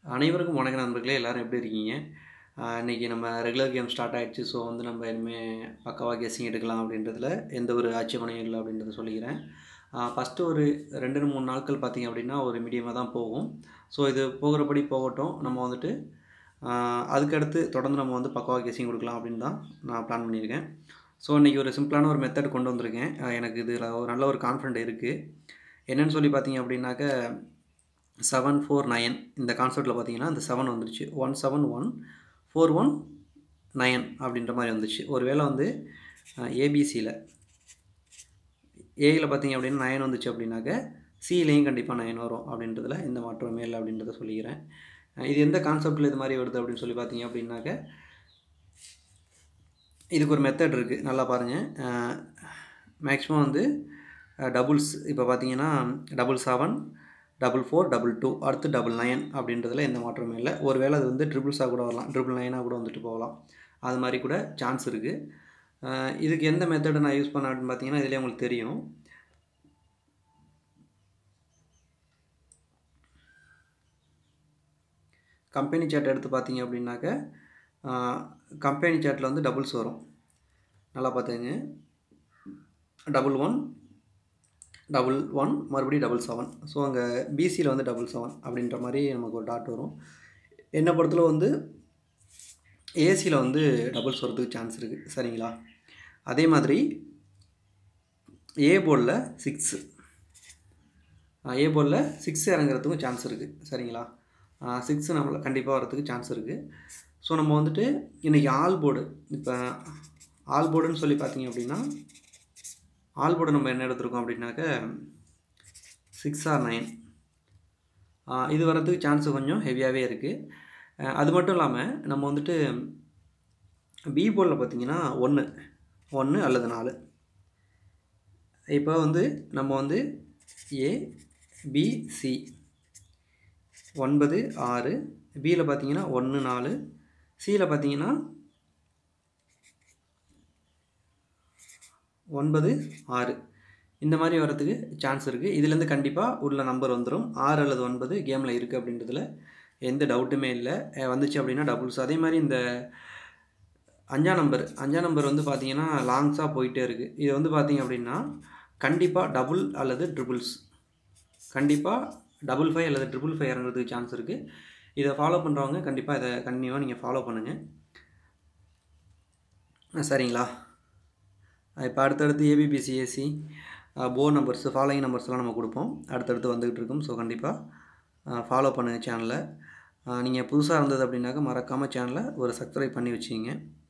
அனைவருக்கும் வணக்கம் நண்பர்களே எல்லோரும் எப்படி இருக்கீங்க இன்றைக்கி நம்ம ரெகுலர் கேம் ஸ்டார்ட் ஆகிடுச்சு ஸோ வந்து நம்ம இனிமேல் பக்காவாக கெஸ்ஸிங் எடுக்கலாம் அப்படின்றதுல எந்த ஒரு ஆட்சேபனையும் இல்லை அப்படின்றத சொல்லிக்கிறேன் ஃபஸ்ட்டு ஒரு ரெண்டு மூணு நாட்கள் பார்த்திங்க அப்படின்னா ஒரு மீடியமாக தான் போகும் ஸோ இது போகிறபடி போகட்டும் நம்ம வந்துட்டு அதுக்கடுத்து தொடர்ந்து நம்ம வந்து பக்காவாக கெஸ்ஸிங் கொடுக்கலாம் அப்படின்னு தான் நான் பிளான் பண்ணியிருக்கேன் ஸோ இன்றைக்கி ஒரு சிம்பிளான ஒரு மெத்தட் கொண்டு வந்திருக்கேன் எனக்கு இதில் ஒரு நல்ல ஒரு கான்ஃபிடென்ட் இருக்குது என்னென்னு சொல்லி பார்த்தீங்க அப்படின்னாக்க செவன் ஃபோர் நயன் இந்த கான்செப்ட்டில் பார்த்தீங்கன்னா இந்த செவன் வந்துருச்சு one seven one four one nine அப்படின்ற மாதிரி வந்துச்சு ஒருவேளை வந்து ஏபிசியில் ஏயில் பார்த்தீங்க அப்படின்னா நயன் வந்துச்சு அப்படின்னாக்க சியிலையும் கண்டிப்பாக நயன் வரும் அப்படின்றதுல இந்த மாற்றமே இல்லை அப்படின்றத சொல்லிக்கிறேன் இது எந்த கான்செப்டில் இது மாதிரி வருது அப்படின்னு சொல்லி பார்த்தீங்க அப்படின்னாக்க இதுக்கு ஒரு மெத்தட் இருக்குது நல்லா பாருங்கள் மேக்ஸிமம் வந்து டபுள்ஸ் இப்போ பார்த்தீங்கன்னா double seven double four double two அடுத்து டபுள் நைன் அப்படின்றதுல எந்த மாற்றமும் இல்லை ஒரு வேளை அது வந்து ட்ரிபிள்ஸாக கூட வரலாம் ட்ரிபிள் நைனாக கூட வந்துட்டு போகலாம் அது மாதிரி கூட சான்ஸ் இருக்குது இதுக்கு எந்த மெத்தடை நான் யூஸ் பண்ண அப்படின்னு பார்த்தீங்கன்னா இதிலே உங்களுக்கு தெரியும் கம்பெனி சேட் எடுத்து பார்த்தீங்க அப்படின்னாக்க கம்பெனி சேட்டில் வந்து டபுள்ஸ் வரும் நல்லா பார்த்துங்க டபுள் ஒன் டபுள் ஒன் மறுபடியும் டபுள் செவன் ஸோ அங்கே பிசியில் வந்து டபுள் செவன் அப்படின்ற மாதிரி நமக்கு ஒரு டாட் வரும் என்னை பொறுத்தளவு வந்து ஏசியில் வந்து டபுள்ஸ் வரதுக்கு சான்ஸ் இருக்குது சரிங்களா அதே மாதிரி ஏ போர்டில் சிக்ஸு ஏ போர்டில் சிக்ஸ் இறங்குறதுக்கும் சான்ஸ் இருக்குது சரிங்களா சிக்ஸு நம்மளை கண்டிப்பாக வரதுக்கு சான்ஸ் இருக்குது ஸோ நம்ம வந்துட்டு இன்றைக்கி ஆல் போர்டு இப்போ ஆல் போர்டுன்னு சொல்லி பார்த்தீங்க அப்படின்னா ஆல் போர்டு நம்ம என்ன எடுத்திருக்கோம் அப்படின்னாக்க சிக்ஸ் ஆர் நைன் இது வரதுக்கு சான்ஸு கொஞ்சம் ஹெவியாகவே இருக்குது அது மட்டும் இல்லாமல் நம்ம வந்துட்டு பி போர்டில் பார்த்திங்கன்னா ஒன்று ஒன்று அல்லது நாலு இப்போ வந்து நம்ம வந்து ஏ பி சி ஒன்பது ஆறு பியில் பார்த்தீங்கன்னா ஒன்று நாலு சியில் பார்த்தீங்கன்னா ஒன்பது ஆறு இந்த மாதிரி வரத்துக்கு சான்ஸ் இருக்குது இதுலேருந்து கண்டிப்பாக உள்ள நம்பர் வந்துடும் ஆறு அல்லது ஒன்பது கேமில் இருக்குது அப்படின்றதுல எந்த டவுட்டுமே இல்லை வந்துச்சு அப்படின்னா டபுள்ஸ் அதே மாதிரி இந்த அஞ்சாம் நம்பர் அஞ்சாம் நம்பர் வந்து பார்த்திங்கன்னா லாங்ஸாக போயிட்டே இருக்குது இது வந்து பார்த்திங்க அப்படின்னா கண்டிப்பாக டபுள் அல்லது ட்ரிபிள்ஸ் கண்டிப்பாக டபுள் ஃபைவ் அல்லது ட்ரிபிள் ஃபைவ் இறங்குறதுக்கு சான்ஸ் இருக்குது இதை ஃபாலோ பண்ணுறவங்க கண்டிப்பாக இதை கண்டினியூவாக நீங்கள் ஃபாலோ பண்ணுங்கள் சரிங்களா இப்போ அடுத்தடுத்து ஏபிபிசிஎஸ்சி போ நம்பர்ஸ் ஃபாலோயிங் நம்பர்ஸ்லாம் நம்ம கொடுப்போம் அடுத்தடுத்து வந்துக்கிட்டு இருக்கும் ஸோ கண்டிப்பாக ஃபாலோ பண்ணுங்கள் சேனலை நீங்கள் புதுசாக இருந்தது அப்படின்னாக்கா மறக்காமல் சேனலை ஒரு சப்ஸ்கிரைப் பண்ணி வச்சிங்க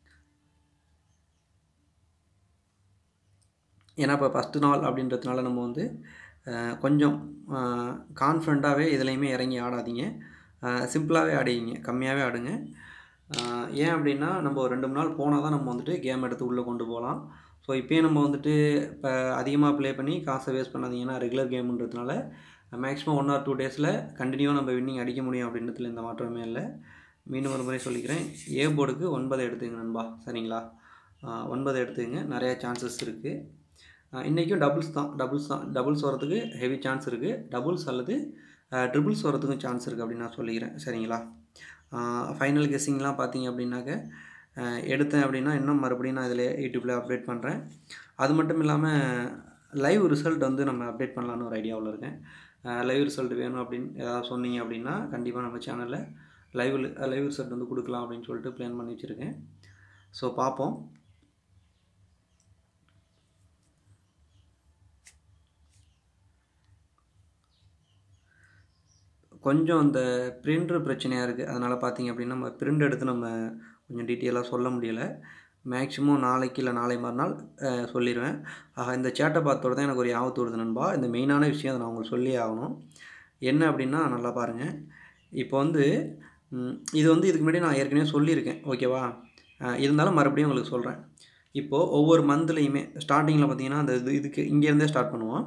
ஏன்னா இப்போ ஃபஸ்ட்டு நாள் அப்படின்றதுனால நம்ம வந்து கொஞ்சம் கான்ஃபிடண்ட்டாகவே இதுலேயுமே இறங்கி ஆடாதீங்க சிம்பிளாகவே ஆடிங்க கம்மியாகவே ஆடுங்க ஏன் அப்படின்னா நம்ம ஒரு ரெண்டு மூணு நாள் போனால் தான் நம்ம வந்துட்டு கேம் எடுத்து உள்ளே கொண்டு போகலாம் ஸோ இப்போயே நம்ம வந்துட்டு இப்போ அதிகமாக ப்ளே பண்ணி காசை வேஸ்ட் பண்ணாதீங்கன்னா ரெகுலர் கேமுன்றதுனால மேக்ஸிமம் ஒன் ஆர் டூ டேஸில் கண்டினியூவாக நம்ம வின்னிங் அடிக்க முடியும் அப்படின்றதுல எந்த மாற்றமே இல்லை மீண்டும் ஒரு முறை சொல்லிக்கிறேன் ஏ போர்டுக்கு ஒன்பது எடுத்துங்க நண்பா சரிங்களா ஒன்பது எடுத்துங்க நிறையா சான்சஸ் இருக்குது இன்றைக்கும் டபுள்ஸ் தான் டபுள்ஸ் தான் டபுள்ஸ் வரதுக்கு ஹெவி சான்ஸ் இருக்குது டபுள்ஸ் அல்லது ட்ரிபிள்ஸ் வரதுக்கும் சான்ஸ் இருக்குது அப்படின்னு நான் சொல்லிக்கிறேன் சரிங்களா ஃபைனல் கெஸ்ஸிங்லாம் பார்த்தீங்க அப்படின்னாக்க எடுத்தேன் அப்படின்னா இன்னும் மறுபடியும் நான் இதில் யூடியூப்பில் அப்டேட் பண்ணுறேன் அது மட்டும் இல்லாமல் லைவ் ரிசல்ட் வந்து நம்ம அப்டேட் பண்ணலான்னு ஒரு ஐடியாவில் இருக்கேன் லைவ் ரிசல்ட் வேணும் அப்படின்னு ஏதாவது சொன்னீங்க அப்படின்னா கண்டிப்பாக நம்ம சேனலில் லைவ் லைவ் ரிசல்ட் வந்து கொடுக்கலாம் அப்படின்னு சொல்லிட்டு பிளான் பண்ணி வச்சுருக்கேன் ஸோ பார்ப்போம் கொஞ்சம் அந்த பிரிண்ட்ரு பிரச்சனையாக இருக்குது அதனால் பார்த்திங்க அப்படின்னா நம்ம பிரிண்ட் எடுத்து நம்ம கொஞ்சம் டீட்டெயிலாக சொல்ல முடியலை மேக்ஸிமம் நாளைக்கு இல்லை நாளை மறுநாள் சொல்லிடுவேன் ஆக இந்த சேட்டை பார்த்தோட தான் எனக்கு ஒரு ஆபத்து வருது நண்பா இந்த மெயினான விஷயம் அதை நான் உங்களுக்கு சொல்லி ஆகணும் என்ன அப்படின்னா நல்லா பாருங்கள் இப்போ வந்து இது வந்து இதுக்கு முன்னாடி நான் ஏற்கனவே சொல்லியிருக்கேன் ஓகேவா இருந்தாலும் மறுபடியும் உங்களுக்கு சொல்கிறேன் இப்போது ஒவ்வொரு மந்த்லேயுமே ஸ்டார்டிங்கில் பார்த்தீங்கன்னா அந்த இது இதுக்கு இங்கேருந்தே ஸ்டார்ட் பண்ணுவோம்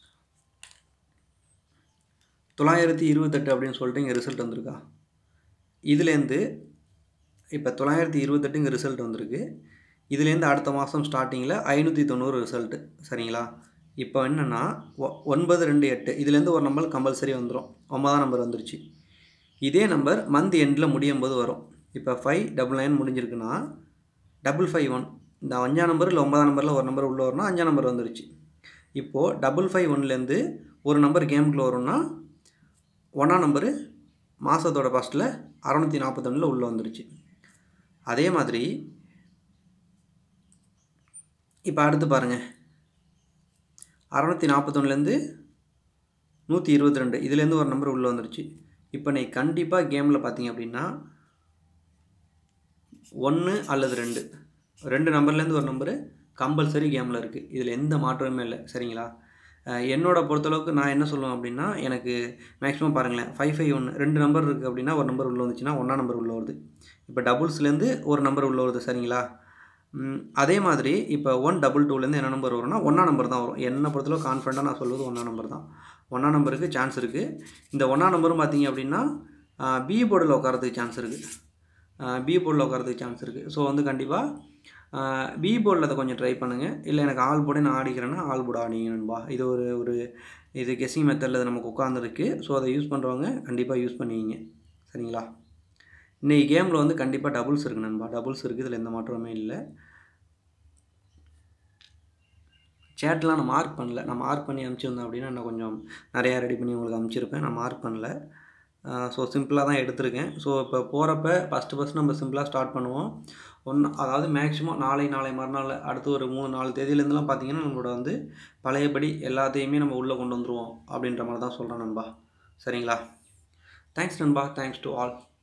தொள்ளாயிரத்தி இருபத்தெட்டு அப்படின்னு சொல்லிட்டு இங்கே ரிசல்ட் வந்திருக்கா இதுலேருந்து இப்போ தொள்ளாயிரத்தி இருபத்தெட்டு இங்கே ரிசல்ட் வந்திருக்கு இதுலேருந்து அடுத்த மாதம் ஸ்டார்டிங்கில் ஐநூற்றி தொண்ணூறு ரிசல்ட்டு சரிங்களா இப்போ என்னென்னா ஒன்பது ரெண்டு எட்டு இதுலேருந்து ஒரு நம்பர் கம்பல்சரி வந்துடும் ஒன்பதாம் நம்பர் வந்துருச்சு இதே நம்பர் மந்த் எண்டில் முடியும் போது வரும் இப்போ ஃபைவ் டபுள் நைன் முடிஞ்சிருக்குன்னா டபுள் ஃபைவ் ஒன் இந்த அஞ்சாம் நம்பர் இல்லை ஒன்பதாம் நம்பரில் ஒரு நம்பர் உள்ளே வரணும் அஞ்சாம் நம்பர் வந்துருச்சு இப்போது டபுள் ஃபைவ் ஒன்லேருந்து ஒரு நம்பர் கேமுக்குள்ளே வரும்னா ஒன்றாம் நம்பரு மாதத்தோட ஃபஸ்ட்டில் அறநூற்றி நாற்பத்தொன்னில் உள்ளே வந்துருச்சு அதே மாதிரி இப்போ அடுத்து பாருங்கள் அறநூற்றி நாற்பத்தொன்னுலேருந்து நூற்றி இருபத்தி ரெண்டு இதுலேருந்து ஒரு நம்பர் உள்ளே வந்துருச்சு இப்போ நீ கண்டிப்பாக கேமில் பார்த்தீங்க அப்படின்னா ஒன்று அல்லது ரெண்டு ரெண்டு நம்பர்லேருந்து ஒரு நம்பரு கம்பல்சரி கேமில் இருக்குது இதில் எந்த மாற்றமுமே இல்லை சரிங்களா அஹ் என்னோட பொறுத்தளவுக்கு நான் என்ன சொல்லுவேன் அப்படின்னா எனக்கு மேக்ஸிமம் பாருங்களேன் ஃபைவ் ஃபைவ் ஒன்று ரெண்டு நம்பர் இருக்குது அப்படின்னா ஒரு நம்பர் உள்ளே வந்துச்சுன்னா ஒன்றா நம்பர் உள்ளே வருது இப்போ டபுள்ஸ்லேருந்து ஒரு நம்பர் உள்ளே வருது சரிங்களா ம், அதே மாதிரி இப்போ ஒன் டபுள் டூலேருந்து என்ன நம்பர் வரும்னா ஒன்றா நம்பர் தான் வரும் என்னை பொறுத்தளவு கான்ஃபிடண்ட்டாக நான் சொல்வது ஒன்றா நம்பர் தான் ஒன்றா நம்பருக்கு சான்ஸ் இருக்குது இந்த ஒன்றா நம்பரும் பார்த்தீங்க அப்படின்னா பி போர்டில் உட்காரத்துக்கு சான்ஸ் இருக்குது பி போர்டில் உட்காரத்துக்கு சான்ஸ் இருக்குது ஸோ வந்து கண்டிப்பாக பி போர்டில் அதை கொஞ்சம் ட்ரை பண்ணுங்கள் இல்லை எனக்கு ஆல் போர்டே நான் ஆடிக்கிறேன்னா ஆல் போர்டு ஆடிங்க நண்பா இது ஒரு ஒரு இது கெஸ்ஸிங் மெத்தடில் இது நமக்கு உட்காந்துருக்கு ஸோ அதை யூஸ் பண்ணுறவங்க கண்டிப்பாக யூஸ் பண்ணுவீங்க சரிங்களா இன்னைக்கு கேமில் வந்து கண்டிப்பாக டபுள்ஸ் இருக்குது நண்பா டபுள்ஸ் இருக்குது இதில் எந்த மாற்றமுமே இல்லை சேட்லாம் நான் மார்க் பண்ணல நான் மார்க் பண்ணி அனுப்பிச்சிருந்தேன் அப்படின்னா நான் கொஞ்சம் நிறையா ரெடி பண்ணி உங்களுக்கு அனுப்பிச்சிருப்பேன் நான் மார்க் பண்ணல ஸோ சிம்பிளாக தான் எடுத்திருக்கேன் ஸோ இப்போ போகிறப்ப ஃபஸ்ட்டு ஃபஸ்ட்டு நம்ம சிம்பிளாக ஸ்டார்ட் பண்ணுவோம் ஒன்று அதாவது மேக்ஸிமம் நாளை நாளை மறுநாள் அடுத்து ஒரு மூணு நாலு தேதியிலேருந்துலாம் பார்த்தீங்கன்னா நம்மளோட வந்து பழையபடி எல்லாத்தையுமே நம்ம உள்ளே கொண்டு வந்துருவோம் அப்படின்ற மாதிரி தான் சொல்கிறேன் நண்பா சரிங்களா தேங்க்ஸ் நண்பா தேங்க்ஸ் டு ஆல்